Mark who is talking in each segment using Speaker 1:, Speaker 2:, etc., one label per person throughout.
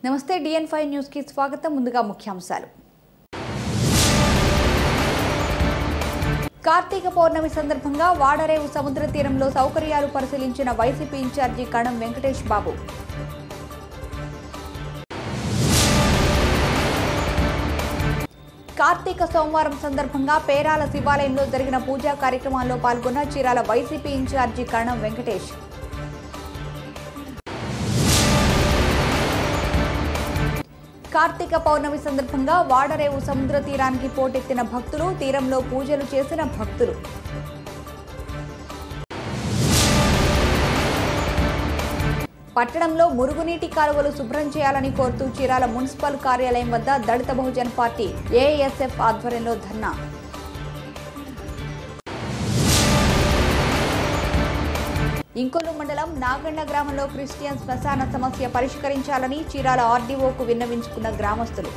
Speaker 1: నమస్తే డిఎన్ five news కి స్వాగతం ముందుగా ముఖ్యాంశాలు కార్తీక పౌర్ణమి సందర్భంగా వాడరేవు సముద్ర తీరంలో సౌకర్యాలు పరిశీలించిన వైసీపీ ఇన్ఛార్జి కణం వెంకటేష్ బాబు కార్తీక సోమవారం సందర్భంగా పేరాల శివాలయంలో జరిగిన పూజా కార్యక్రమాల్లో పాల్గొన్న చీరాల వైసీపీ ఇన్ఛార్జి కణం వెంకటేష్ కార్తీక పౌర్ణమి సందర్భంగా వాడరేవు సముద్ర తీరానికి పోటెత్తిన భక్తులు తీరంలో పూజలు చేసిన భక్తులు పట్టణంలో మురుగునీటి కాలువలు శుభ్రం చేయాలని కోరుతూ చీరాల మున్సిపల్ కార్యాలయం వద్ద దళిత బహుజన్ పార్టీ ఏఎస్ఎఫ్ ఆధ్వర్యంలో ధర్నా ఇంకొల్లు మండలం నాగండ గ్రామంలో క్రిస్టియన్ శ్మశాన సమస్య పరిష్కరించాలని చీరాల ఆర్డీఓకు విన్నవించుకున్న గ్రామస్తులు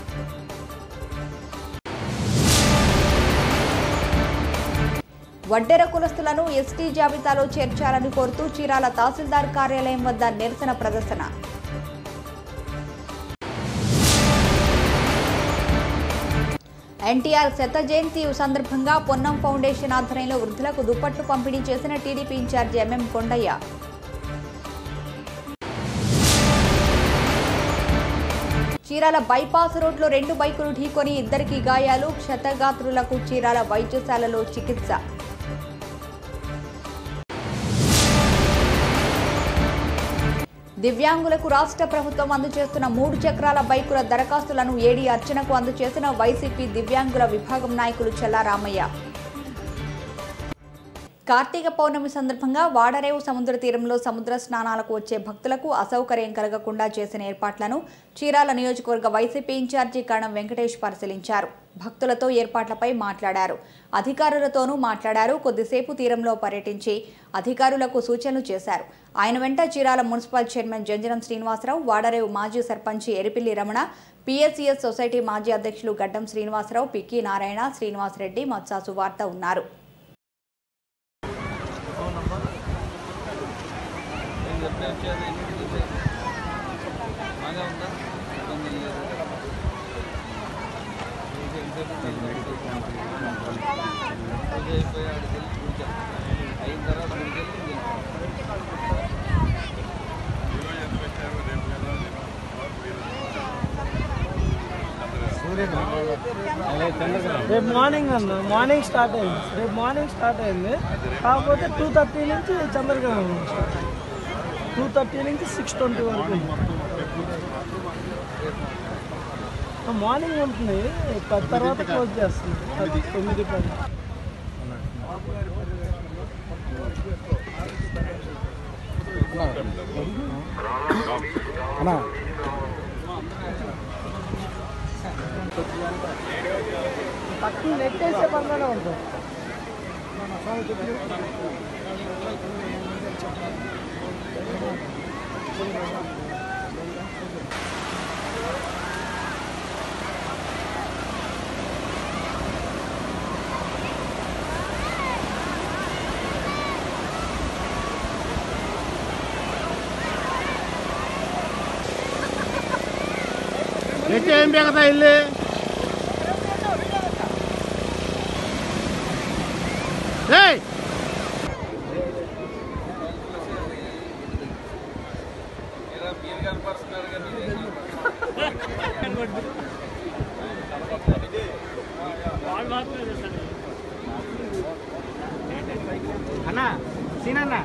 Speaker 1: వడ్డెర కులస్తులను ఎస్టీ జాబితాలో చేర్చాలని కోరుతూ చీరాల తహసీల్దార్ కార్యాలయం వద్ద నిరసన ప్రదర్శన ఎన్టీఆర్ శత జయంతి సందర్భంగా పొన్నం ఫౌండేషన్ ఆధ్వర్యంలో వృద్ధులకు దుప్పట్లు పంపిణీ చేసిన TDP incharge MM Kondayya Chirala bypass రోడ్లో రెండు బైకులు ఢీకొని ఇద్దరికి గాయాలు క్షతగాత్రులకు చీరాల వైద్యశాలలో చికిత్స దివ్యాంగులకు రాష్ట్ర ప్రభుత్వం అందజేస్తున్న మూడు చక్రాల బైకుల దరఖాస్తులను ఏడీ అర్చనకు అందజేసిన వైసీపీ దివ్యాంగుల విభాగం నాయకులు చెల్లారామయ్య కార్తీక పౌర్ణమి సందర్భంగా వాడరేవు సముద్ర తీరంలో సముద్ర స్నానాలకు వచ్చే భక్తులకు అసౌకర్యం కలగకుండా చేసిన ఏర్పాట్లను చీరాల నియోజకవర్గ వైసీపీ ఇన్ఛార్జి కణం వెంకటేష్ పరిశీలించారు భక్తులతో ఏర్పాట్లపై మాట్లాడారు అధికారులతోనూ మాట్లాడారు కొద్దిసేపు తీరంలో పర్యటించి అధికారులకు సూచనలు చేశారు ఆయన వెంట చీరాల మున్సిపల్ చైర్మన్ జంజనం శ్రీనివాసరావు వాడరేవు మాజీ సర్పంచి ఎరిపిల్లి రమణ పిఎస్సిఎస్ సొసైటీ మాజీ అధ్యక్షులు గడ్డం శ్రీనివాసరావు పిక్కి నారాయణ శ్రీనివాసరెడ్డి మత్సా సువార్త ఉన్నారు
Speaker 2: నేను చెప్పే వచ్చేది ఇంటికి బాగా ఉందా ఇబ్బంది ఏం లేదు మీకు ఎంతసేపు పూజ అయిపోయి ఆడికి వెళ్ళి పూజ అయిన తర్వాత గుడికి వెళ్ళి ఇంటికి
Speaker 3: రేపు మార్నింగ్ అన్న మార్నింగ్ స్టార్ట్ అయింది రేపు మార్నింగ్ స్టార్ట్ అయింది కాకపోతే టూ థర్టీ నుంచి చంద్రగ్రహణం స్టార్ట్ టూ థర్టీ నుంచి సిక్స్ ట్వంటీ వరకు ఉంది. ఆ, మార్నింగ్ ఉంటుంది పది తర్వాత క్లోజ్ చేస్తుంది పది తొమ్మిది పది పక్కన నెట్ వేసే పనిలోనే ఉంటుంది
Speaker 4: నెట్ ఏం బేగదా ఇల్లు ఏయ్
Speaker 2: ఇలా మీరు కనపరుస్తున్నారు కానీ
Speaker 4: అన్నా సీనన్నా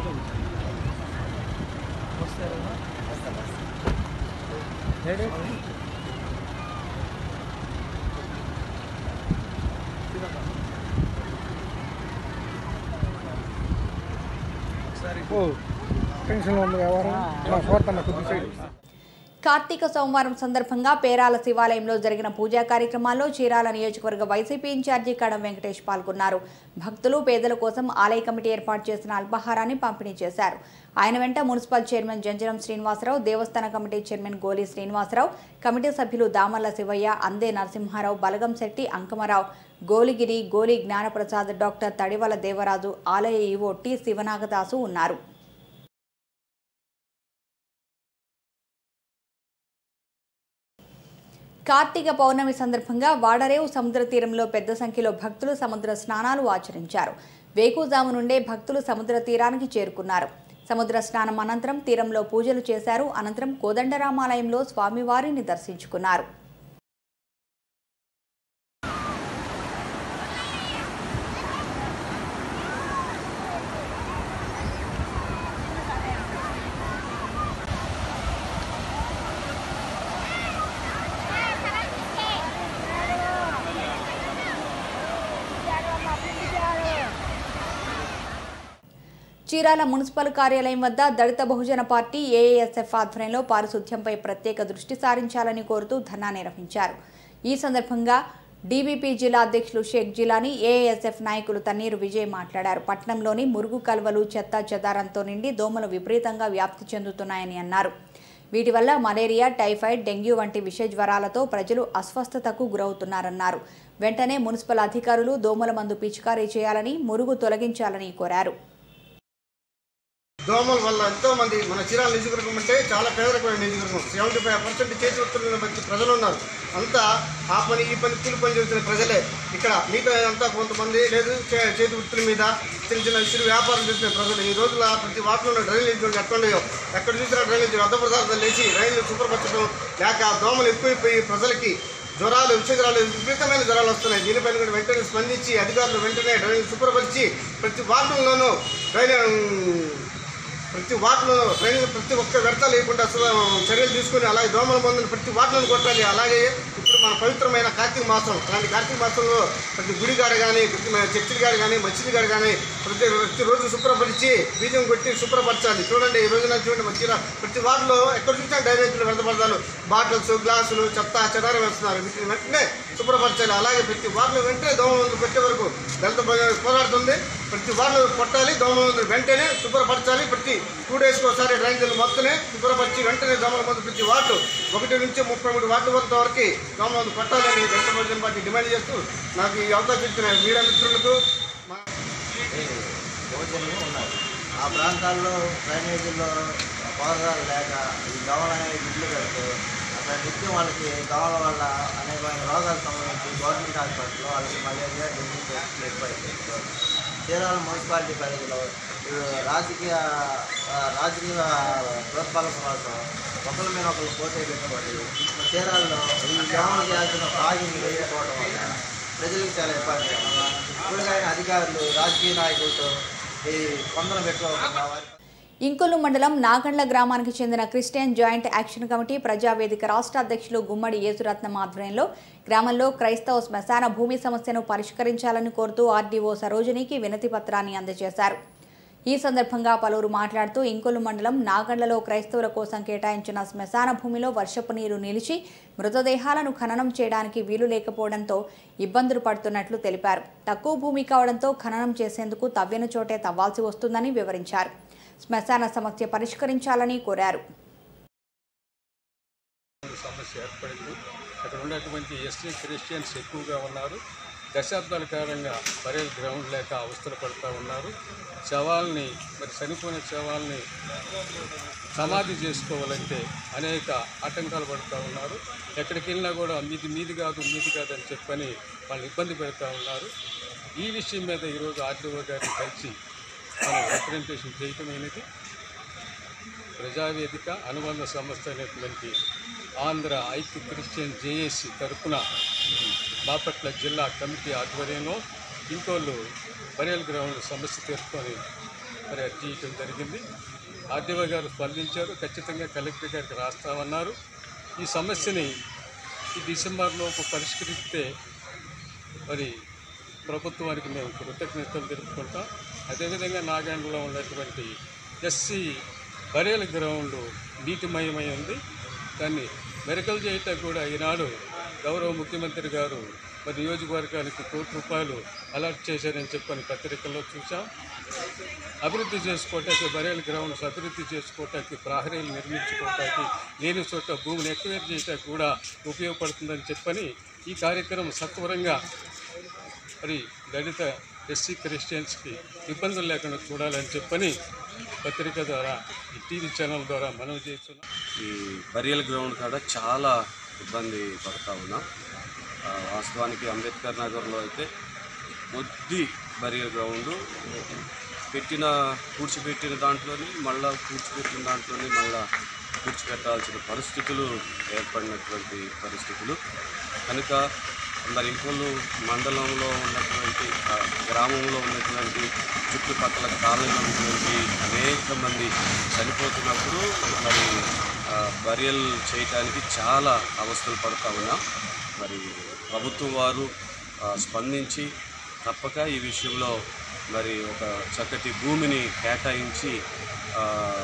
Speaker 4: ఓ టెన్షన్లో ఉంది వ్యవహారం నా చూడతాను కొద్ది సైడ్
Speaker 1: కార్తీక సోమవారం సందర్భంగా పేరాల శివాలయంలో జరిగిన పూజా కార్యక్రమాల్లో చీరాల నియోజకవర్గ వైసీపీ ఇన్ఛార్జి కడం వెంకటేష్ పాల్గొన్నారు భక్తులు పేదల కోసం ఆలయ కమిటీ ఏర్పాటు చేసిన అల్పాహారాన్ని పంపిణీ చేశారు ఆయన వెంట మున్సిపల్ చైర్మన్ జంజరం శ్రీనివాసరావు దేవస్థాన కమిటీ చైర్మన్ గోలి శ్రీనివాసరావు కమిటీ సభ్యులు దామల్ల శివయ్య అందే నరసింహారావు బలగం శెట్టి అంకమరావు గోలిగిరి గోలి జ్ఞానప్రసాద్ డాక్టర్ తడివల దేవరాజు ఆలయ ఈవో టి శివనాగదాసు ఉన్నారు కార్తీక పౌర్ణమి సందర్భంగా వాడరేవు సముద్ర తీరంలో పెద్ద సంఖ్యలో భక్తులు సముద్ర స్నానాలు ఆచరించారు వేకుజాము నుండే భక్తులు సముద్ర తీరానికి చేరుకున్నారు సముద్ర స్నానం అనంతరం తీరంలో పూజలు చేశారు అనంతరం కోదండరామాలయంలో స్వామివారిని దర్శించుకున్నారు చీరాల మున్సిపల్ కార్యాలయం వద్ద దళిత బహుజన పార్టీ ఏఏఎస్ఎఫ్ ఆధ్వర్యంలో పారిశుధ్యంపై ప్రత్యేక దృష్టి సారించాలని కోరుతూ ధర్నా నిర్వహించారు ఈ సందర్భంగా డీబీపీ జిల్లా అధ్యక్షులు షేక్ జిలానీ ఏఏఎస్ఎఫ్ నాయకులు తన్నీరు విజయ్ మాట్లాడారు పట్టణంలోని మురుగు కల్వలు చెత్త చెదారంతో నిండి దోమలు విపరీతంగా వ్యాప్తి చెందుతున్నాయని అన్నారు వీటి వల్ల మలేరియా టైఫాయిడ్ డెంగ్యూ వంటి విష జ్వరాలతో ప్రజలు అస్వస్థతకు గురవుతున్నారన్నారు వెంటనే మున్సిపల్ అధికారులు దోమల మందు పిచికారీ చేయాలని మురుగు తొలగించాలని కోరారు
Speaker 5: దోమల వల్ల ఎంతో మంది మన చీరాల నియోజకవర్గం అంటే చాలా పేదరికమైన నియోజకవర్గం సెవెంటీ ఫైవ్ పర్సెంట్ చేతి వృత్తుల మంచి ప్రజలు ఉన్నారు అంతా ఆ పని ఈ పని కూలి పని చేస్తున్న ప్రజలే ఇక్కడ మిగతా అంతా కొంతమంది లేదు చే- చేతి వృత్తుల మీద చిన్న చిన్న చిరు వ్యాపారం చేస్తున్న ప్రజలు ఈ రోజుల ప్రతి వాటిలో డ్రైనేజ్ ఎక్కడ ఉన్నాయో ఎక్కడ చూసినా డ్రైనేజ్ వ్యర్థ పదార్థాలు లేచి డ్రైనేజ్ శుభ్రపరచడం లేక దోమలు ఎక్కువైపోయి ప్రజలకి జ్వరాలు విష జ్వరాలు విపరీతమైన జ్వరాలు వస్తున్నాయి దీనిపైన కూడా వెంటనే స్పందించి అధికారులు వెంటనే డ్రైనేజ్ శుభ్రపరిచి ప్రతి వార్డుల్లోనూ డ్రైనేజ్ ప్రతి వాటిలో ట్రైనింగ్ ప్రతి ఒక్క వ్యర్థ లేకుండా అసలు చర్యలు తీసుకుని అలాగే దోమల మందులు ప్రతి వాటిలను కొట్టాలి అలాగే ఇప్పుడు మన పవిత్రమైన కార్తీక మాసం అలాంటి కార్తీక మాసంలో ప్రతి గుడి గాడ కానీ ప్రతి మన చర్చిల గాడు కానీ మసీదు గాడు కానీ ప్రతి ప్రతిరోజు శుభ్రపరిచి బీజం కొట్టి శుభ్రపరచాలి చూడండి ఈ రోజున చూడండి మంచిగా ప్రతి వాటిలో ఎక్కడ చూసినా డ్రైనేజీలు వ్యర్థ పడతారు బాటిల్స్ గ్లాసులు చెత్త చెదారం వేస్తున్నారు వీటిని వెంటనే శుభ్రపరచాలి అలాగే ప్రతి వాటిలో వెంటనే దోమ మందులు పెట్టే వరకు దళిత పోరాడుతుంది ప్రతి వాటిలో కొట్టాలి దోమ మందులు వెంటనే శుభ్రపరచాలి ప్రతి టూ డేస్కి ఒకసారి డ్రైనేజీలు మొత్తనే శుభ్రపరిచి వెంటనే దోమల మందు ప్రతి వార్డు ఒకటి నుంచి ముప్పై మూడు వార్డు వరకు వరకు దోమ మందు కొట్టాలని దళిత భోజన పార్టీ డిమాండ్ చేస్తూ నాకు ఈ అవకాశం ఇచ్చిన మీడియా మిత్రులకు మా
Speaker 6: భోజనలు ఉన్నాయి ఆ ప్రాంతాల్లో డ్రైనేజీల్లో పోరాలు లేక ఈ దోమలు అనేవి గుడ్లు పెడుతూ అక్కడ నిత్యం వాళ్ళకి దోమల వల్ల అనేకమైన రోగాలు సంబంధించి గవర్నమెంట్ హాస్పిటల్లో వాళ్ళకి మలేరియా డెంగ్యూ కేసులు ఎక్కువైపోయి చీరాల మున్సిపాలిటీ పరిధిలో ఈ రాజకీయ ఆ, రాజకీయ ప్రోత్సాహం కోసం ఒకరి మీద ఒకరు పోటీ పెట్టుకోండి చీరాల్లో ఈ దోమలు చేయాల్సిన తాగిని వెళ్ళిపోవడం వల్ల ప్రజలకు చాలా ఇబ్బంది ఇప్పటికైనా అధికారులు రాజకీయ నాయకులతో ఈ పొందన పెట్టుకోకుండా వారి
Speaker 1: ఇంకొల్లు మండలం నాగండ్ల గ్రామానికి చెందిన Christian joint action committee Prajavedika రాష్ట్ర అధ్యక్షులు గుమ్మడి యేసురత్నం ఆధ్వర్యంలో గ్రామంలో క్రైస్తవ శ్మశాన భూమి సమస్యను పరిష్కరించాలని కోరుతూ ఆర్డీఓ సరోజినికి వినతి పత్రాన్ని అందజేశారు ఈ సందర్భంగా పలువురు మాట్లాడుతూ ఇంకొల్లు మండలం నాగండ్లలో క్రైస్తవుల కోసం కేటాయించిన శ్మశాన భూమిలో వర్షపు నీరు నిలిచి మృతదేహాలను ఖననం చేయడానికి వీలు లేకపోవడంతో ఇబ్బందులు పడుతున్నట్లు తెలిపారు తక్కువ భూమి కావడంతో ఖననం చేసేందుకు తవ్విన చోటే తవ్వాల్సి వస్తుందని వివరించారు శ్మశాన సమస్య పరిష్కరించాలని కోరారు
Speaker 7: సమస్య ఏర్పడింది అక్కడ ఉన్నటువంటి ఎస్టీ క్రిస్టియన్స్ ఎక్కువగా ఉన్నారు దశాబ్దాల కాలంగా బరేల్ గ్రౌండ్ లేక అవస్థలు పడుతూ ఉన్నారు శవాల్ని మరి చనిపోయిన శవాల్ని సమాధి చేసుకోవాలంటే అనేక ఆటంకాలు పడుతూ ఉన్నారు ఎక్కడికి వెళ్ళినా కూడా మీది మీది కాదు మీది కాదు అని చెప్పని వాళ్ళు ఇబ్బంది పెడతా ఉన్నారు ఈ విషయం మీద ఈరోజు ఆర్డీఓ గారిని కలిసి మనం రిప్రజెంటేషన్ చేయటమైనది ప్రజావేదిక అనుబంధ సంస్థ అయినటువంటి ఆంధ్ర ఐక్య క్రిస్టియన్ జేఏసీ తరఫున బాపట్ల జిల్లా కమిటీ ఆధ్వర్యంలో ఇంకోళ్ళు బరేల్ గ్రౌండ్ సమస్య తీర్చుకొని మరి అర్జీ ఇవ్వడం జరిగింది ఆర్డీఓ గారు స్పందించారు ఖచ్చితంగా కలెక్టర్ గారికి రాస్తామన్నారు ఈ సమస్యని ఈ డిసెంబర్లోపు పరిష్కరిస్తే మరి ప్రభుత్వానికి మేము కృతజ్ఞతలు తెలుపుకుంటాం అదేవిధంగా నాగాండ్లో ఉన్నటువంటి ఎస్సీ బరేల గ్రౌండ్ నీటిమయమై ఉంది దాన్ని మెరకలు చేయటం కూడా ఈనాడు గౌరవ ముఖ్యమంత్రి గారు మరి నియోజకవర్గానికి కోటి రూపాయలు అలాట్ చేశారని చెప్పని పత్రికల్లో చూసాం అభివృద్ధి చేసుకోవటానికి బరేల్ గ్రౌండ్స్ అభివృద్ధి చేసుకోవటానికి ప్రహరీలు నిర్మించుకోవటానికి లేని చోట భూమిని ఎక్వేర్ చేయటానికి కూడా ఉపయోగపడుతుందని చెప్పని ఈ కార్యక్రమం సత్వరంగా మరి దళిత ఎస్సీ క్రిస్టియన్స్కి ఇబ్బందులు లేకుండా చూడాలని చెప్పని పత్రిక ద్వారా ఈ టీవీ ఛానల్ ద్వారా మనవి చేస్తున్నాం
Speaker 8: ఈ బరియల్ గ్రౌండ్ కాడ చాలా ఇబ్బంది పడుతూ ఉన్నాం ఆ, వాస్తవానికి అంబేద్కర్ నగర్లో అయితే కొద్ది బరియర్ గ్రౌండ్ పెట్టిన పూడ్చిపెట్టిన దాంట్లోని మళ్ళా పూడ్చిపెట్టిన దాంట్లోని మళ్ళా పూడ్చిపెట్టాల్సిన పరిస్థితులు ఏర్పడినటువంటి పరిస్థితులు కనుక మరి ఇంకొల్లు మండలంలో ఉన్నటువంటి ఆ, గ్రామంలో ఉన్నటువంటి చుట్టుపక్కల కాలనీలో ఉన్నటువంటి అనేక మంది చనిపోతున్నప్పుడు మరి ఆ, బరియల్ చేయటానికి చాలా అవస్థలు పడుతూ ఉన్నాం మరి ప్రభుత్వం వారు ఆ, స్పందించి తప్పక ఈ విషయంలో మరి ఒక చక్కటి భూమిని కేటాయించి ఆ,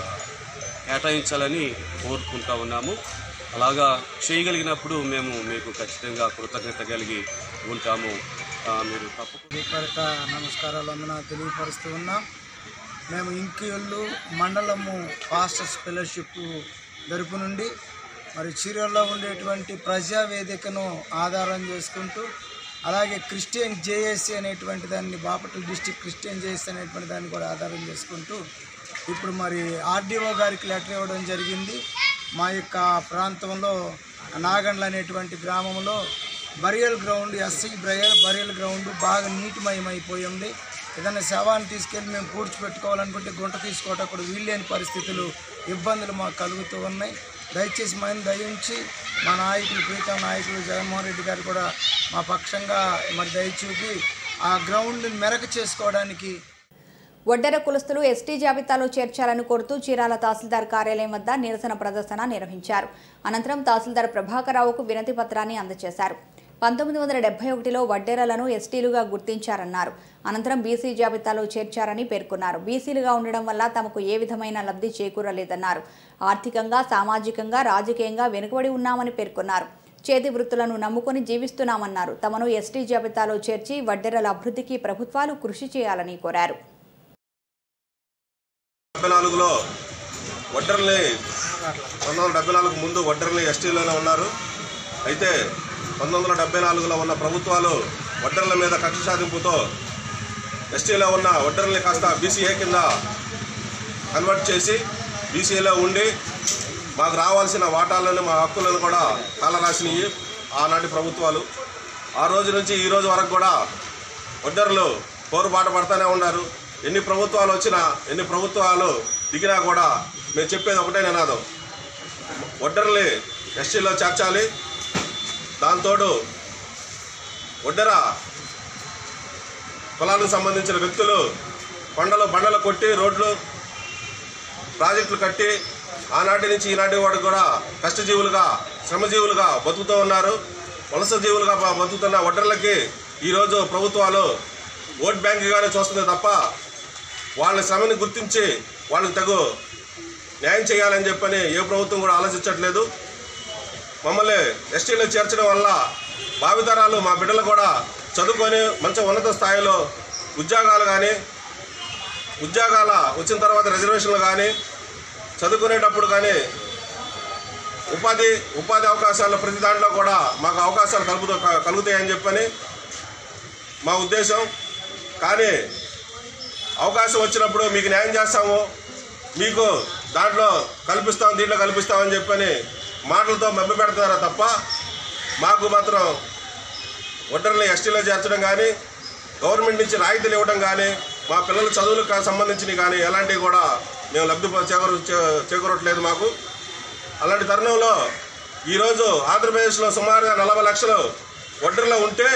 Speaker 8: కేటాయించాలని కోరుకుంటా ఉన్నాము అలాగా చేయగలిగినప్పుడు మేము మీకు ఖచ్చితంగా కృతజ్ఞత కలిగి ఉంటాము ఆ, మీరు తప్పకుండా
Speaker 4: దీపరిత నమస్కారాలు వందన తెలియపరుస్తూ ఉన్నాం మేము ఇంకిళ్ళు మండలము పాస్టర్స్ ఫెలోషిప్ తరపు నుండి మరి చీరల్లో ఉండేటువంటి ప్రజా వేదికను ఆధారం చేసుకుంటూ అలాగే క్రిస్టియన్ జేఏసీ అనేటువంటి దాన్ని బాపట్ల డిస్టిక్ క్రిస్టియన్ జేఏసీ అనేటువంటి దాన్ని కూడా ఆధారం చేసుకుంటూ ఇప్పుడు మరి ఆర్డీఓ గారికి లెటర్ ఇవ్వడం జరిగింది మా యొక్క ప్రాంతంలో నాగండ్ల అనేటువంటి గ్రామంలో burial ground SC burial burial ground బాగా నీటిమయమైపోయింది ఏదైనా శవాన్ని తీసుకెళ్ళి మేము పూడ్చిపెట్టుకోవాలనుకుంటే గుంట తీసుకోవటం కూడా వీల్లేని పరిస్థితులు ఇబ్బందులు మాకు కలుగుతూ ఉన్నాయి దయచేసి మనం దయించి మా నాయకులు ప్రీతం నాయకులు జగన్మోహన్ రెడ్డి గారు కూడా మా పక్షంగా మరి దయ చూపి ఆ గ్రౌండ్ని మెరక చేసుకోవడానికి
Speaker 1: ఒడ్డెర కులస్తులు ఎస్టీ జాబితాలో చేర్చాలని కోరుతూ చీరాల తహసీల్దార్ కార్యాలయం వద్ద నిరసన ప్రదర్శన నిర్వహించారు అనంతరం తహసీల్దార్ ప్రభాకరరావుకు వినతి పత్రాన్ని అందజేశారు పంతొమ్మిది వందల డెబ్బై ఒకటిలో వడ్డేరలను ఎస్టీలుగా గుర్తించారన్నారు అనంతరం బీసీ జాబితాలో చేర్చారని పేర్కొన్నారు బీసీలుగా ఉండడం వల్ల తమకు ఏ విధమైన లబ్ధి చేకూరలేదన్నారు ఆర్థికంగా సామాజికంగా రాజకీయంగా వెనుకబడి ఉన్నామని పేర్కొన్నారు చేతి వృత్తులను నమ్ముకొని జీవిస్తున్నామన్నారు తమను ఎస్టీ జాబితాలో చేర్చి వడ్డెరల అభివృద్ధికి ప్రభుత్వాలు కృషి చేయాలని కోరారు
Speaker 9: డెబ్బై నాలుగులో వడ్డర్ని పంతొమ్మిది వందల డెబ్బై నాలుగు ముందు వడ్డర్ని ఎస్టీలోనే ఉన్నారు అయితే పంతొమ్మిది వందల డెబ్బై నాలుగులో ఉన్న ప్రభుత్వాలు వడ్డర్ల మీద కక్ష సాధింపుతో ఎస్టీలో ఉన్న వడ్డర్ని కాస్త బీసీఏ కింద కన్వర్ట్ చేసి బీసీఏలో ఉండి మాకు రావాల్సిన వాటాలను మా హక్కులను కూడా కాలరాసినవి ఆనాటి ప్రభుత్వాలు ఆ రోజు నుంచి ఈ రోజు వరకు కూడా వడ్డర్లు పోరుబాట పడుతూనే ఉన్నారు ఎన్ని ప్రభుత్వాలు వచ్చినా ఎన్ని ప్రభుత్వాలు దిగినా కూడా మేము చెప్పేది ఒకటే నినాదం వడ్డర్ని ఎస్టీలో చేర్చాలి దాంతోడు వడ్డెర కులాలకు సంబంధించిన వ్యక్తులు కొండలు బండలు కొట్టి రోడ్లు ప్రాజెక్టులు కట్టి ఆనాటి నుంచి ఈనాటి వాడు కూడా కష్టజీవులుగా శ్రమజీవులుగా బతుకుతూ ఉన్నారు వలస జీవులుగా బ- బతుకుతున్న వడ్డర్లకి ఈరోజు ప్రభుత్వాలు ఓట్ బ్యాంకుగానే చూస్తుంది తప్ప వాళ్ళ శ్రమని గుర్తించి వాళ్ళకి తగు న్యాయం చేయాలని చెప్పని ఏ ప్రభుత్వం కూడా ఆలోచించట్లేదు మమ్మల్ని ఎస్టీలో చేర్చడం వల్ల భావితరాలు మా బిడ్డలు కూడా చదువుకొని మంచి ఉన్నత స్థాయిలో ఉద్యోగాలు కానీ ఉద్యోగాల వచ్చిన తర్వాత రిజర్వేషన్లు కానీ చదువుకునేటప్పుడు కానీ ఉపాధి ఉపాధి అవకాశాలు ప్రతి దాంట్లో కూడా మాకు అవకాశాలు కలుగుతూ కలుగుతాయని చెప్పని మా ఉద్దేశం కానీ అవకాశం వచ్చినప్పుడు మీకు న్యాయం చేస్తాము మీకు దాంట్లో కల్పిస్తాం దీంట్లో కల్పిస్తామని చెప్పని మాటలతో మభ్య పెడతారా తప్ప మాకు మాత్రం ఒడ్డర్ని ఎస్టీలో చేర్చడం కానీ గవర్నమెంట్ నుంచి రాయితీలు ఇవ్వడం కానీ మా పిల్లల చదువులకు కా- సంబంధించినవి కానీ ఎలాంటివి కూడా మేము లబ్ధి పొ- చేకూర చే- చేకూరట్లేదు మాకు అలాంటి తరుణంలో ఈరోజు ఆంధ్రప్రదేశ్లో సుమారుగా నలభై లక్షలు ఒడ్డర్లో ఉంటే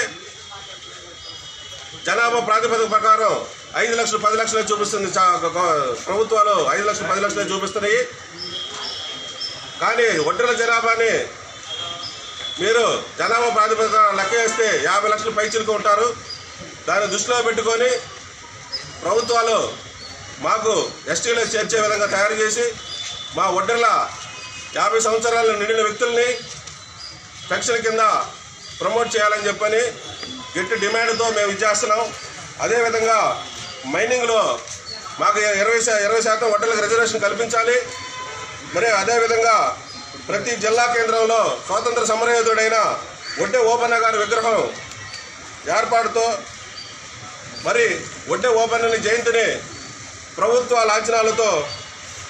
Speaker 9: జనాభా ప్రాతిపదిక ప్రకారం ఐదు లక్షలు పది లక్షలే చూపిస్తుంది చా- గ- గ- ప్రభుత్వాలు ఐదు లక్షలు పది లక్షలే చూపిస్తున్నాయి కానీ ఒడ్డర్ల జనాభాని మీరు జనాభా ప్రాతిపదిక లెక్క వేస్తే యాభై లక్షలు పైచిలుకు ఉంటారు దాన్ని దృష్టిలో పెట్టుకొని ప్రభుత్వాలు మాకు ఎస్టీలో చేర్చే విధంగా తయారు చేసి మా ఒడ్డర్ల యాభై సంవత్సరాలు నిండిన వ్యక్తుల్ని పెన్షన్ కింద ప్రమోట్ చేయాలని చెప్పని గట్టి డిమాండ్తో మేము ఇది చేస్తున్నాం అదేవిధంగా మైనింగ్లో మాకు ఇరవై శా ఇరవై శాతం ఒడ్డర్లకు రిజర్వేషన్ కల్పించాలి మరి అదేవిధంగా ప్రతి జిల్లా కేంద్రంలో స్వాతంత్ర సమరయోధుడైన ఒడ్డే ఓపన్న గారి విగ్రహం ఏర్పాటుతో మరి ఒడ్డే ఓపన్న జయంతిని ప్రభుత్వ లాంఛనాలతో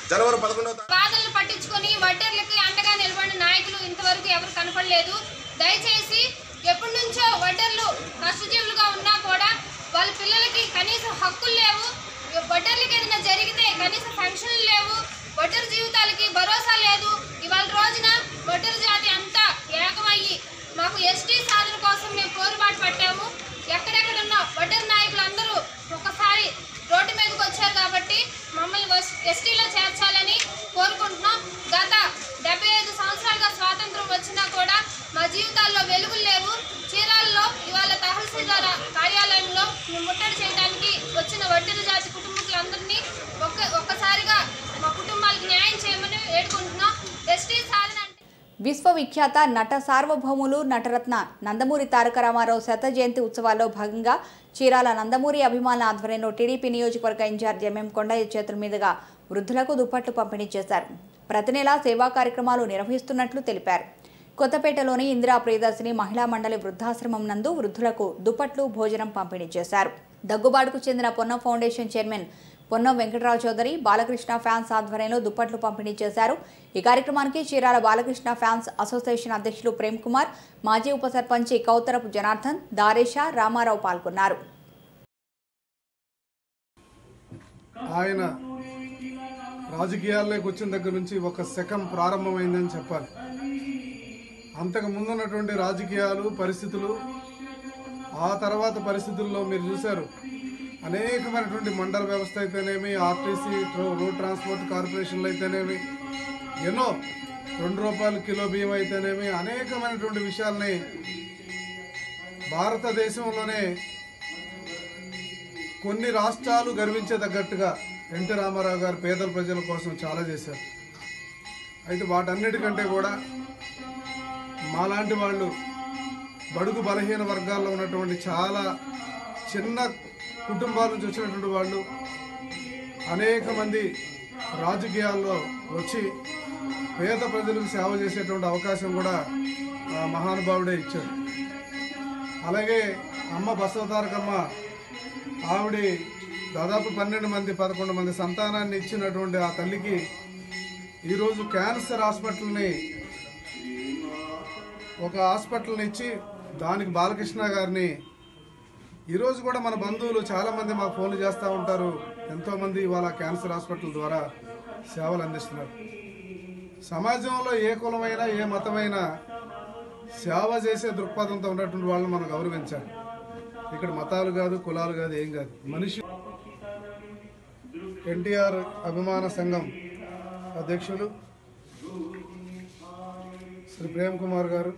Speaker 9: జనవరి పదకొండవ తారీఖు
Speaker 10: బాధలను పట్టించుకొని వడ్డర్లకి అండగా నిలబడిన నాయకులు ఇంతవరకు ఎవరు కనపడలేదు దయచేసి ఎప్పటి నుంచో వడ్డర్లు కష్టజీవులుగా ఉన్నా కూడా వాళ్ళ పిల్లలకి కనీసం హక్కులు లేవు వడ్డర్లకి ఏదైనా జరిగితే కనీసం ఫంక్షన్లు లేవు వడ్డర్ జీవితాలకి భరోసా లేదు ఇవాళ రోజున వడ్డర్ జాతి అంతా ఏకమయ్యి మాకు ఎస్టీ సాధన కోసం మేము పోరుబాటు పట్టాము ఎక్కడెక్కడ ఉన్న వడ్డర్ నాయకులు అందరూ ఒకసారి రోడ్డు మీదకి వచ్చారు కాబట్టి మమ్మల్ని వస్- ఎస్టీలో చేర్చాలని కోరుకుంటున్నాం గత డెబ్బై ఐదు సంవత్సరాలుగా స్వాతంత్రం వచ్చినా కూడా మా జీవితాల్లో వెలుగులు లేవు చీరాలలో ఇవాళ తహసీల్దార్ కార్యాలయంలో మేము ముట్టడి చేయడానికి వచ్చిన వడ్డీల జాతి కుటుంబీకులందరినీ ఒక్క ఒక్కసారిగా మా కుటుంబాలకు న్యాయం చేయమని వేడుకుంటున్నాం ఎస్టీ సాధన అంటే
Speaker 1: విశ్వవిఖ్యాత నట సార్వభౌములు నటరత్న నందమూరి తారక రామారావు శత జయంతి ఉత్సవాల్లో భాగంగా చీరాల నందమూరి అభిమానుల ఆధ్వర్యంలో టీడీపీ నియోజకవర్గ ఇన్ఛార్జ్ ఎంఎం కొండయ్య చేతుల మీదుగా వృద్ధులకు దుప్పట్లు పంపిణీ చేశారు ప్రతి నెలా సేవా కార్యక్రమాలు నిర్వహిస్తున్నట్లు తెలిపారు కొత్తపేటలోని ఇందిరా ప్రియదర్శిని మహిళా మండలి వృద్ధాశ్రమం నందు వృద్ధులకు దుప్పట్లు భోజనం పంపిణీ చేశారు దగ్గుబాటుకు చెందిన Ponnam foundation chairman Ponnam Venkatarao Chowdary Balakrishna fans ఆధ్వర్యంలో దుప్పట్లు పంపిణీ చేశారు ఈ కార్యక్రమానికి చీరాల బాలకృష్ణ ఫ్యాన్స్ అసోసియేషన్ అధ్యక్షులు ప్రేమ్ కుమార్ మాజీ ఉప సర్పంచి కౌతరపు జనార్దన్ దారేష రామారావు పాల్గొన్నారు
Speaker 11: ఆయన రాజకీయాల్లోకి వచ్చిన దగ్గర నుంచి ఒక శకం ప్రారంభమైందని చెప్పాలి అంతకు ముందున్నటువంటి రాజకీయాలు పరిస్థితులు ఆ తర్వాత పరిస్థితుల్లో మీరు చూశారు అనేకమైనటువంటి మండల వ్యవస్థ అయితేనేమి ఆర్టీసీ ట్రో- రోడ్ ట్రాన్స్పోర్ట్ కార్పొరేషన్లు అయితేనేమి ఎన్నో రెండు రూపాయల కిలో బియ్యం అయితేనేమి అనేకమైనటువంటి విషయాల్ని భారతదేశంలోనే కొన్ని రాష్ట్రాలు గర్వించేదగ్గట్టుగా ఎన్టీ రామారావు గారు పేదల ప్రజల కోసం చాలా చేశారు అయితే వాటన్నిటికంటే కూడా మాలాంటి వాళ్ళు బడుగు బలహీన వర్గాల్లో ఉన్నటువంటి చాలా చిన్న కుటుంబాల నుంచి వచ్చినటువంటి వాళ్ళు అనేక మంది రాజకీయాల్లో వచ్చి పేద ప్రజలకు సేవ చేసేటువంటి అవకాశం కూడా ఆ మహానుభావుడే ఇచ్చాడు అలాగే అమ్మ బసవతారకమ్మ ఆవిడ దాదాపు పన్నెండు మంది పదకొండు మంది సంతానాన్ని ఇచ్చినటువంటి ఆ తల్లికి ఈరోజు క్యాన్సర్ హాస్పిటల్ని ఒక హాస్పిటల్ని ఇచ్చి దానికి బాలకృష్ణ గారిని ఈరోజు కూడా మన బంధువులు చాలామంది మాకు ఫోన్లు చేస్తూ ఉంటారు ఎంతోమంది ఇవాళ క్యాన్సర్ హాస్పిటల్ ద్వారా సేవలు అందిస్తున్నారు సమాజంలో ఏ కులమైనా ఏ మతమైనా సేవ చేసే దృక్పథంతో ఉన్నటువంటి వాళ్ళని మనం గౌరవించాలి ఇక్కడ మతాలు కాదు కులాలు కాదు ఏం కాదు మనిషి ఎన్టీఆర్ అభిమాన సంఘం అధ్యక్షులు శ్రీ ప్రేమ్ కుమార్ గారు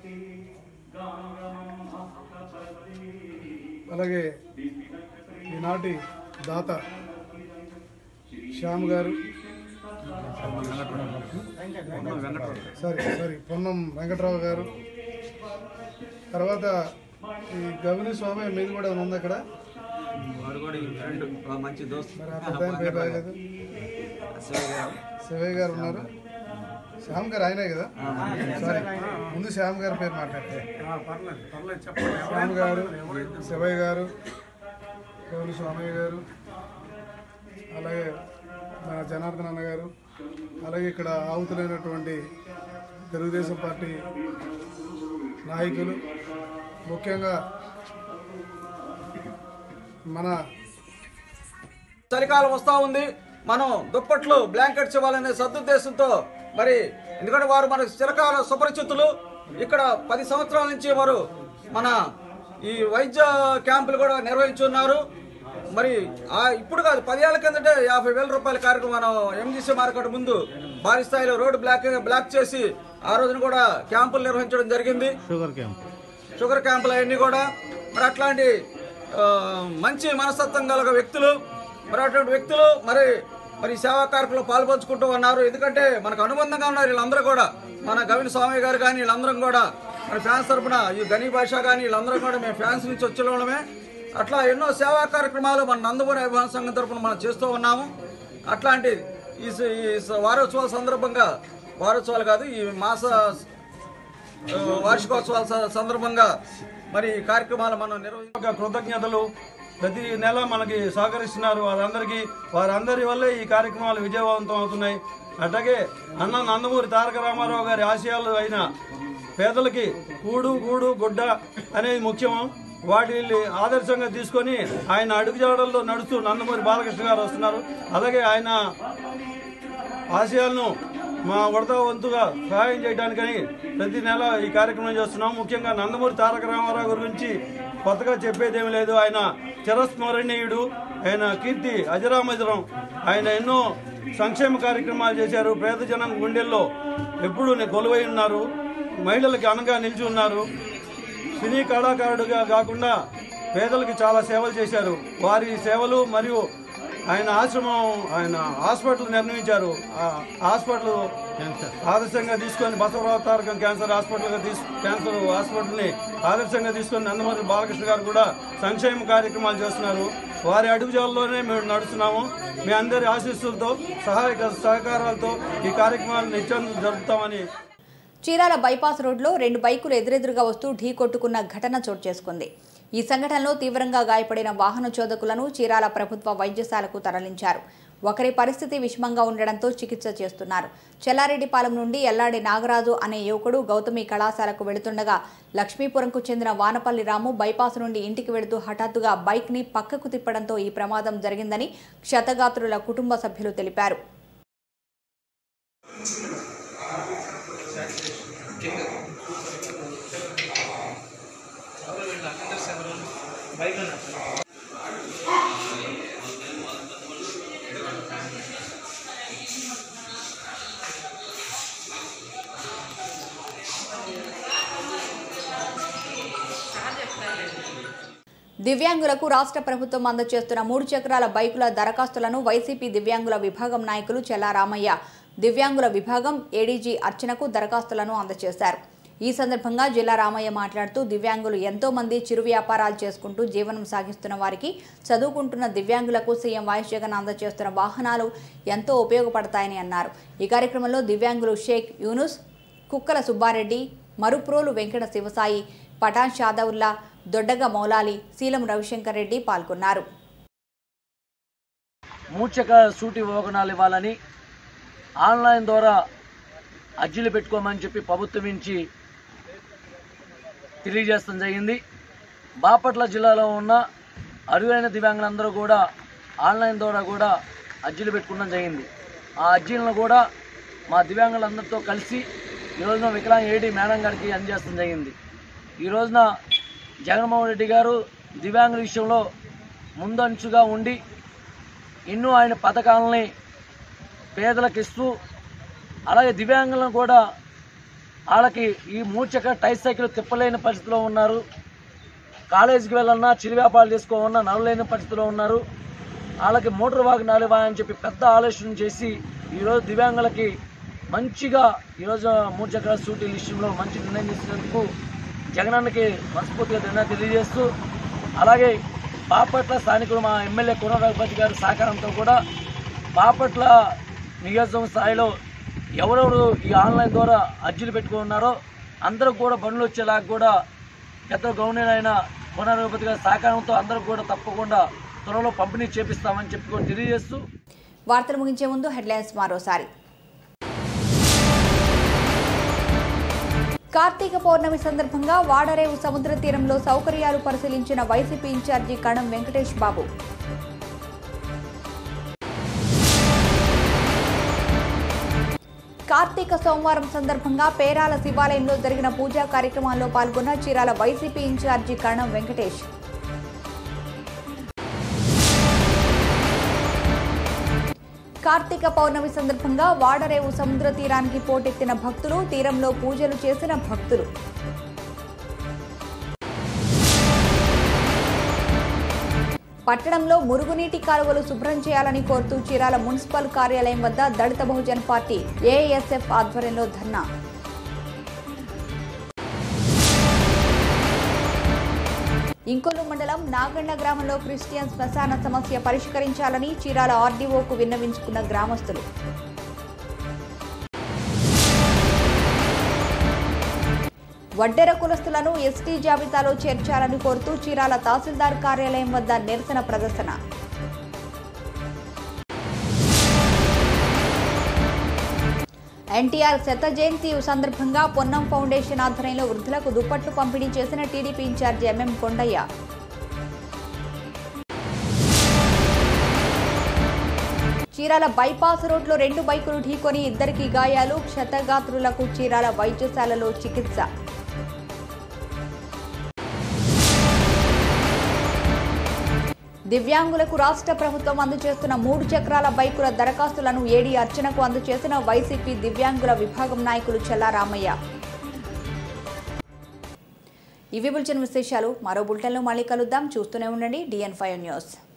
Speaker 11: అలాగే ఈనాటి దాత శ్యామ్ గారు సారీ సారీ పొన్నం వెంకట్రావు గారు తర్వాత ఈ గవిని స్వామి మీది కూడా ఉంది అక్కడ
Speaker 2: వాడు కూడా ఈ ఫ్రెండ్ ఒక మంచి దోస్త్
Speaker 11: మరి ఆ పెద్ద ఆయన పేరు రాయలేదు శివయ్య గారు ఉన్నారు శ్యామ్ గారు ఆయనే కదా సారీ ముందు శ్యామ్ గారి పేరు మాట్లాడితే శ్యామ్ గారు శివయ్య గారు గౌరి స్వామయ్య గారు అలాగే మన జనార్దన్ అన్న గారు అలాగే ఇక్కడ ఆవుతులైనటువంటి తెలుగుదేశం పార్టీ నాయకులు ముఖ్యంగా మన
Speaker 12: చలికాలం వస్తూ ఉంది మనం దుప్పట్లు బ్లాంకెట్స్ ఇవ్వాలనే సదుద్దేశంతో మరి ఎందుకంటే వారు మనకు చిరకాల సుపరిచితులు ఇక్కడ పది సంవత్సరాల నుంచి వారు మన ఈ వైద్య క్యాంపులు కూడా నిర్వహించున్నారు మరి ఆ ఇప్పుడు కాదు పదేళ్ల కిందటే యాభై వేల రూపాయల కార్యక్రమం మనం ఎంజీసీ మార్కెట్ ముందు భారీ స్థాయిలో రోడ్డు బ్లాక్ బ్లాక్ చేసి ఆ రోజున కూడా క్యాంపులు నిర్వహించడం జరిగింది
Speaker 13: షుగర్ క్యాంప్
Speaker 12: షుగర్ క్యాంపులు అవన్నీ కూడా మరి అట్లాంటి ఆ, మంచి మనస్తత్వం కలిగ వ్యక్తులు మరి అటువంటి వ్యక్తులు మరి మరి ఈ సేవా కార్యక్రమంలో పాల్పంచుకుంటూ ఉన్నారు ఎందుకంటే మనకు అనుబంధంగా ఉన్నారు వీళ్ళందరూ కూడా మన గవిన స్వామి గారు కానీ వీళ్ళందరం కూడా మన ఫ్యాన్స్ తరపున ఈ గనీ భాష కానీ వీళ్ళందరం కూడా మేము ఫ్యాన్స్ నుంచి వచ్చిన వాళ్ళమే అట్లా ఎన్నో సేవా కార్యక్రమాలు మన నందమూరి అభిమాన సంఘం తరపున మనం చేస్తూ ఉన్నాము అట్లాంటి ఈ స- ఈ స- వారోత్సవాల సందర్భంగా వారోత్సవాలు కాదు ఈ మాస ఆ, వార్షికోత్సవాల స- సందర్భంగా మరి ఈ కార్యక్రమాలు మనం నిర్వహించ
Speaker 3: కృతజ్ఞతలు ప్రతి నెల మనకి సహకరిస్తున్నారు వారందరికీ వారందరి వల్లే ఈ కార్యక్రమాలు విజయవంతం అవుతున్నాయి
Speaker 13: అట్లాగే అన్న నందమూరి తారక రామారావు గారి ఆశయాలు అయిన పేదలకి కూడు గూడు గుడ్డ అనేది ముఖ్యం వాటిని ఆదర్శంగా తీసుకొని ఆయన అడుగుజాడల్లో నడుస్తూ నందమూరి బాలకృష్ణ గారు వస్తున్నారు అలాగే ఆయన ఆశయాలను మా ఉడత వంతుగా సహాయం చేయడానికని ప్రతి నెల ఈ కార్యక్రమం చేస్తున్నాం ముఖ్యంగా నందమూరి తారక రామారావు గురించి కొత్తగా చెప్పేదేమీ లేదు ఆయన చిరస్మరణీయుడు ఆయన కీర్తి అజరామజరం ఆయన ఎన్నో సంక్షేమ కార్యక్రమాలు చేశారు పేద జనం గుండెల్లో ఎప్పుడూ కొలువై ఉన్నారు మహిళలకి అనగా నిలిచి ఉన్నారు సినీ కళాకారుడుగా కాకుండా పేదలకు చాలా సేవలు చేశారు వారి సేవలు మరియు ఆయన ఆశ్రమం ఆయన హాస్పిటల్ నిర్మించారు ఆ హాస్పిటల్ ఆదర్శంగా తీసుకొని బసవరావు తారకం క్యాన్సర్ హాస్పిటల్గా తీసు క్యాన్సర్ హాస్పిటల్ని ఆదర్శంగా తీసుకొని నందమూరి బాలకృష్ణ గారు కూడా సంక్షేమ కార్యక్రమాలు చేస్తున్నారు వారి అడుగుజాల్లోనే మేము నడుస్తున్నాము మీ అందరి ఆశీస్సులతో సహాయక సహకారాలతో ఈ కార్యక్రమాలు నిత్యం జరుపుతామని
Speaker 1: చీరాల బైపాస్ రోడ్లో రెండు బైకులు ఎదురెదురుగా వస్తూ ఢీ కొట్టుకున్న ఘటన చోటు చేసుకుంది ఈ సంఘటనలో తీవ్రంగా గాయపడిన వాహన చోదకులను చీరాల ప్రభుత్వ వైద్యశాలకు తరలించారు ఒకరి పరిస్థితి విషమంగా ఉండడంతో చికిత్స చేస్తున్నారు చెల్లారెడ్డిపాలెం నుండి ఎల్లాడి నాగరాజు అనే యువకుడు గౌతమి కళాశాలకు వెళుతుండగా లక్ష్మీపురంకు చెందిన వానపల్లి రాము బైపాస్ నుండి ఇంటికి వెళుతూ హఠాత్తుగా బైక్ని పక్కకు తిప్పడంతో ఈ ప్రమాదం జరిగిందని క్షతగాత్రుల కుటుంబ సభ్యులు తెలిపారు దివ్యాంగులకు రాష్ట్ర ప్రభుత్వం అందజేస్తున్న మూడు చక్రాల బైకుల దరఖాస్తులను వైసీపీ దివ్యాంగుల విభాగం నాయకులు చెల్లా రామయ్య దివ్యాంగుల విభాగం ఏడీజీ అర్చనకు దరఖాస్తులను అందజేశారు ఈ సందర్భంగా జిల్లా రామయ్య మాట్లాడుతూ దివ్యాంగులు ఎంతో మంది చిరు వ్యాపారాలు చేసుకుంటూ జీవనం సాగిస్తున్న వారికి చదువుకుంటున్న దివ్యాంగులకు సీఎం వైఎస్ జగన్ అందజేస్తున్న వాహనాలు ఎంతో ఉపయోగపడతాయని అన్నారు ఈ కార్యక్రమంలో దివ్యాంగులు షేక్ యూనుస్ కుక్కల సుబ్బారెడ్డి మరుప్రోలు వెంకట శివసాయి పఠాన్ షాదవుల్లా దొడ్డగ మౌలాలి శీలం రవిశంకర్ రెడ్డి పాల్గొన్నారు
Speaker 14: మూచక సూటి వాహనాలు ఇవ్వాలని ఆన్లైన్ ద్వారా అర్జీలు పెట్టుకోమని చెప్పి ప్రభుత్వం నుంచి తెలియజేస్తాం జరిగింది బాపట్ల జిల్లాలో ఉన్న అరువైన దివ్యాంగులందరూ కూడా ఆన్లైన్ ద్వారా కూడా అర్జీలు పెట్టుకోవడం జరిగింది ఆ అర్జీలను కూడా మా దివ్యాంగులందరితో కలిసి ఈ రోజున వికలాంగ్ ఏడి మేడం గారికి అందజేస్తాం జరిగింది ఈ రోజున జగన్మోహన్ రెడ్డి గారు దివ్యాంగుల విషయంలో ముందంచుగా ఉండి ఎన్నో ఆయన పథకాలని పేదలకు ఇస్తూ అలాగే దివ్యాంగులను కూడా వాళ్ళకి ఈ మూచక టై సైకిల్ తిప్పలేని పరిస్థితిలో ఉన్నారు కాలేజీకి వెళ్ళన్నా చిరు వ్యాపారాలు చేసుకోవాలన్నా నడలేని పరిస్థితిలో ఉన్నారు వాళ్ళకి మోటార్ వాహనాలు ఇవ్వాలని చెప్పి పెద్ద ఆలోచన చేసి ఈరోజు దివ్యాంగులకి మంచిగా ఈరోజు మూడు చక్రాల సూటీ విషయంలో మంచి నిర్ణయం తీసుకున్నందుకు జగనన్నకి మనస్ఫూర్తిగా ధన్యవాదాలు తెలియజేస్తూ అలాగే బాపట్ల స్థానికులు మా ఎమ్మెల్యే కుర్ర రఘుపతి గారి సహకారంతో కూడా బాపట్ల నియోజకవర్గం స్థాయిలో ఎవరెవరు ఈ ఆన్లైన్ ద్వారా అర్జీలు పెట్టుకున్నారో అందరూ కూడా బండ్లు వచ్చేలాగా కూడా పెద్ద గవర్నర్ అయిన కుర్ర రఘుపతి గారి సహకారంతో అందరూ కూడా తప్పకుండా త్వరలో పంపిణీ చేపిస్తామని చెప్పి కూడా తెలియజేస్తూ
Speaker 1: వార్తలు ముగించే ముందు హెడ్లైన్స్ మరోసారి కార్తీక పౌర్ణమి సందర్భంగా వాడరేవు సముద్ర తీరంలో సౌకర్యాలు పరిశీలించిన వైసీపీ ఇన్ఛార్జి కణం వెంకటేష్ బాబు కార్తీక సోమవారం సందర్భంగా పేరాల శివాలయంలో జరిగిన పూజా కార్యక్రమాల్లో పాల్గొన్న చీరాల వైసీపీ ఇన్ఛార్జి కణం వెంకటేష్ కార్తీక పౌర్ణమి సందర్భంగా వాడరేవు సముద్ర తీరానికి పోటెత్తిన భక్తులు తీరంలో పూజలు చేసిన భక్తులు పట్టణంలో మురుగునీటి కాలువలు శుభ్రం చేయాలని కోరుతూ చీరాల మున్సిపల్ కార్యాలయం వద్ద దళిత బహుజన్ పార్టీ ఏఎస్ఎఫ్ ఆధ్వర్యంలో ధర్నా ఇంకొల్లు మండలం నాగండ గ్రామంలో క్రిస్టియన్ శ్మశాన సమస్య పరిష్కరించాలని చీరాల ఆర్డీఓకు విన్నవించుకున్న గ్రామస్తులు వడ్డెర కులస్తులను ఎస్టీ జాబితాలో చేర్చాలని కోరుతూ చీరాల తహసీల్దార్ కార్యాలయం వద్ద నిరసన ప్రదర్శన ఎన్టీఆర్ శత జయంతి సందర్భంగా పొన్నం ఫౌండేషన్ ఆధ్వర్యంలో వృద్ధులకు దుప్పట్లు పంపిణీ చేసిన TDP incharge MM Kondayya Chirala bypass రోడ్లో రెండు బైకులు ఢీకొని ఇద్దరికి గాయాలు క్షతగాత్రులకు చీరాల వైద్యశాలలో చికిత్స దివ్యాంగులకు రాష్ట్ర ప్రభుత్వం అందజేస్తున్న మూడు చక్రాల బైకుల దరఖాస్తులను ఏడీ అర్చనకు అందజేసిన వైసీపీ దివ్యాంగుల విభాగం నాయకులు చెల్లారామయ్య ఇవి బులెటిన్ విశేషాలు మరో బులెటిన్లో మళ్ళీ కలుద్దాం చూస్తూనే ఉండండి డిఎన్ ఫైవ్ న్యూస్